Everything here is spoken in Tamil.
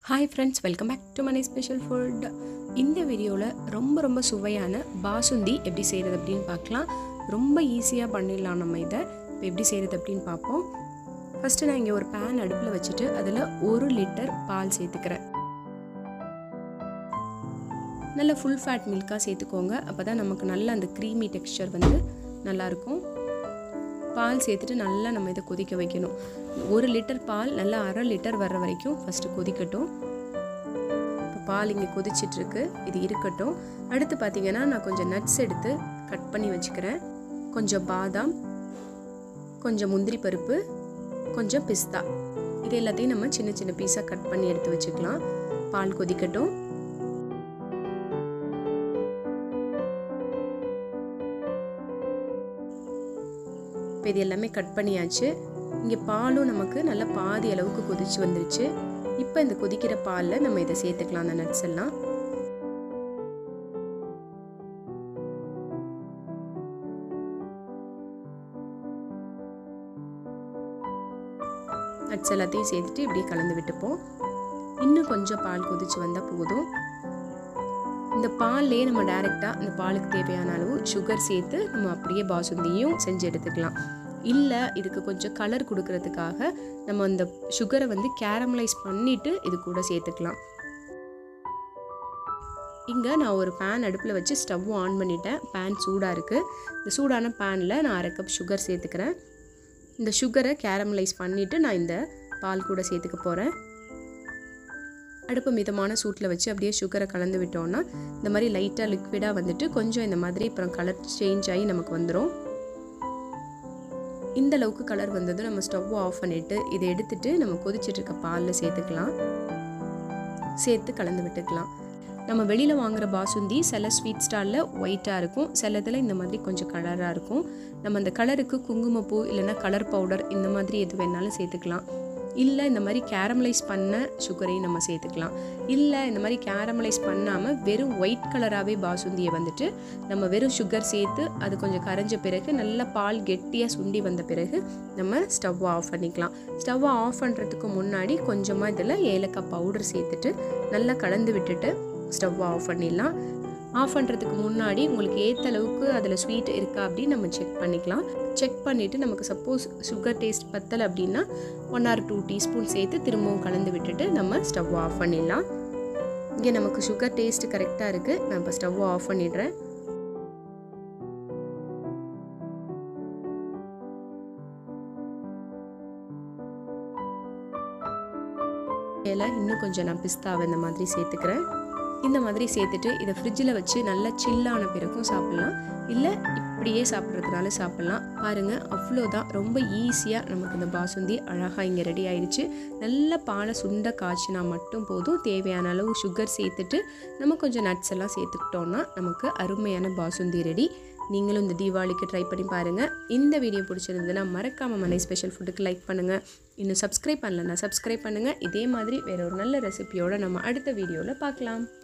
hi friends welcome back to மனை ஸ்பெஷல் ஃபுட் இந்த வீடியோவில் ரொம்ப ரொம்ப சுவையான பாசுந்தி எப்படி செய்கிறது அப்படின்னு பார்க்கலாம் ரொம்ப ஈஸியாக பண்ணிடலாம் நம்ம இதை இப்போ எப்படி செய்கிறது அப்படின்னு பார்ப்போம் ஃபஸ்ட்டு நான் இங்கே ஒரு பேன் அடுப்பில் வச்சுட்டு அதில் ஒரு லிட்டர் பால் சேர்த்துக்கிறேன் நல்ல ஃபுல் ஃபேட் மில்காக சேர்த்துக்கோங்க அப்போ தான் நமக்கு நல்ல அந்த க்ரீமி டெக்ஸ்சர் வந்து நல்லாயிருக்கும் பால் சேர்த்துட்டு நல்லா நம்ம இதை கொதிக்க வைக்கணும் ஒரு லிட்டர் பால் நல்லா அரை லிட்டர் வர்ற வரைக்கும் ஃபஸ்ட்டு கொதிக்கட்டும் இப்போ பால் இங்கே கொதிச்சிட்ருக்கு இது இருக்கட்டும் அடுத்து பார்த்தீங்கன்னா நான் கொஞ்சம் நட்ஸ் எடுத்து கட் பண்ணி வச்சுக்கிறேன் கொஞ்சம் பாதாம் கொஞ்சம் முந்திரி பருப்பு கொஞ்சம் பிஸ்தா இது எல்லாத்தையும் நம்ம சின்ன சின்ன பீஸாக கட் பண்ணி எடுத்து வச்சுக்கலாம் பால் கொதிக்கட்டும் இப்போ இது எல்லாமே கட் பண்ணியாச்சு இங்கே பாலும் நமக்கு நல்லா பாதி அளவுக்கு கொதிச்சு வந்துருச்சு இப்போ இந்த கொதிக்கிற பாலில் நம்ம இதை சேர்த்துக்கலாம் அந்த நட்ஸ் எல்லாம் நட்ஸ் எல்லாத்தையும் சேர்த்துட்டு இப்படியே கலந்து விட்டுப்போம் இன்னும் கொஞ்சம் பால் கொதிச்சு வந்தால் போதும் இந்த பால்லே நம்ம டைரெக்டாக இந்த பாலுக்கு தேவையான அளவு சுகர் சேர்த்து நம்ம அப்படியே பாசுந்தியும் செஞ்சு எடுத்துக்கலாம் இல்லை இதுக்கு கொஞ்சம் கலர் கொடுக்கறதுக்காக நம்ம அந்த சுகரை வந்து கேரமலைஸ் பண்ணிவிட்டு இது கூட சேர்த்துக்கலாம் இங்கே நான் ஒரு பேன் அடுப்பில் வச்சு ஸ்டவ் ஆன் பண்ணிட்டேன் பேன் சூடாக இருக்குது இந்த சூடான பேனில் நான் அரை கப் சுகர் சேர்த்துக்கிறேன் இந்த சுகரை கேரமலைஸ் பண்ணிவிட்டு நான் இந்த பால் கூட சேர்த்துக்க போகிறேன் அடுப்பு மிதமான சூட்டில் வச்சு அப்படியே சுகரை கலந்து விட்டோம்னா இந்த மாதிரி லைட்டாக லிக்விடாக வந்துட்டு கொஞ்சம் இந்த மாதிரி அப்புறம் கலர் சேஞ்ச் ஆகி நமக்கு வந்துடும் இந்த அளவுக்கு கலர் வந்ததும் நம்ம ஸ்டவ் ஆஃப் பண்ணிவிட்டு இதை எடுத்துட்டு நம்ம கொதிச்சிட்டு இருக்க பாலில் சேர்த்துக்கலாம் சேர்த்து கலந்து விட்டுக்கலாம் நம்ம வெளியில் வாங்குகிற பாசுந்தி சில ஸ்வீட் ஸ்டாலில் ஒயிட்டாக இருக்கும் சில இதில் இந்த மாதிரி கொஞ்சம் கலராக இருக்கும் நம்ம அந்த கலருக்கு குங்குமப்பூ இல்லைன்னா கலர் பவுடர் இந்த மாதிரி எது வேணாலும் சேர்த்துக்கலாம் இல்லை இந்த மாதிரி கேரமலைஸ் பண்ண சுகரையும் நம்ம சேர்த்துக்கலாம் இல்லை இந்த மாதிரி கேரமலைஸ் பண்ணாமல் வெறும் ஒயிட் கலராகவே பாசுந்தியை வந்துட்டு நம்ம வெறும் சுகர் சேர்த்து அது கொஞ்சம் கரைஞ்ச பிறகு நல்லா பால் கெட்டியாக சுண்டி வந்த பிறகு நம்ம ஸ்டவ்வை ஆஃப் பண்ணிக்கலாம் ஸ்டவ்வை ஆஃப் பண்ணுறதுக்கு முன்னாடி கொஞ்சமாக இதில் ஏலக்காய் பவுடர் சேர்த்துட்டு நல்லா கலந்து விட்டுட்டு ஸ்டவ்வை ஆஃப் பண்ணிடலாம் ஆஃப் பண்ணுறதுக்கு முன்னாடி உங்களுக்கு ஏற்ற அளவுக்கு அதில் ஸ்வீட் இருக்கா அப்படின்னு நம்ம செக் பண்ணிக்கலாம் செக் பண்ணிவிட்டு நமக்கு சப்போஸ் சுகர் டேஸ்ட் பத்தலை அப்படின்னா ஒன் ஆர் டூ டீஸ்பூன் சேர்த்து திரும்பவும் கலந்து விட்டுட்டு நம்ம ஸ்டவ் ஆஃப் பண்ணிடலாம் இங்கே நமக்கு சுகர் டேஸ்ட் கரெக்டாக இருக்குது நான் இப்போ ஸ்டவ் ஆஃப் பண்ணிடுறேன் மேலே இன்னும் கொஞ்சம் நான் பிஸ்தாவை இந்த மாதிரி சேர்த்துக்கிறேன் இந்த மாதிரி சேர்த்துட்டு இதை ஃப்ரிட்ஜில் வச்சு நல்லா சில்லான பிறகும் சாப்பிட்லாம் இல்லை இப்படியே சாப்பிட்றதுனால சாப்பிட்லாம் பாருங்கள் அவ்வளோதான் ரொம்ப ஈஸியாக நமக்கு இந்த பாசுந்தி அழகாக இங்கே ரெடி ஆயிடுச்சு நல்ல பாலை சுண்ட காய்ச்சினா மட்டும் போதும் தேவையான அளவு சுகர் சேர்த்துட்டு நம்ம கொஞ்சம் நட்ஸ் எல்லாம் சேர்த்துக்கிட்டோன்னா நமக்கு அருமையான பாசுந்தி ரெடி நீங்களும் இந்த தீபாவளிக்கு ட்ரை பண்ணி பாருங்கள் இந்த வீடியோ பிடிச்சிருந்ததுன்னா மறக்காமல் மனை ஸ்பெஷல் ஃபுட்டுக்கு லைக் பண்ணுங்கள் இன்னும் சப்ஸ்கிரைப் பண்ணலன்னா சப்ஸ்கிரைப் பண்ணுங்கள் இதே மாதிரி வேற ஒரு நல்ல ரெசிபியோடு நம்ம அடுத்த வீடியோவில் பார்க்கலாம்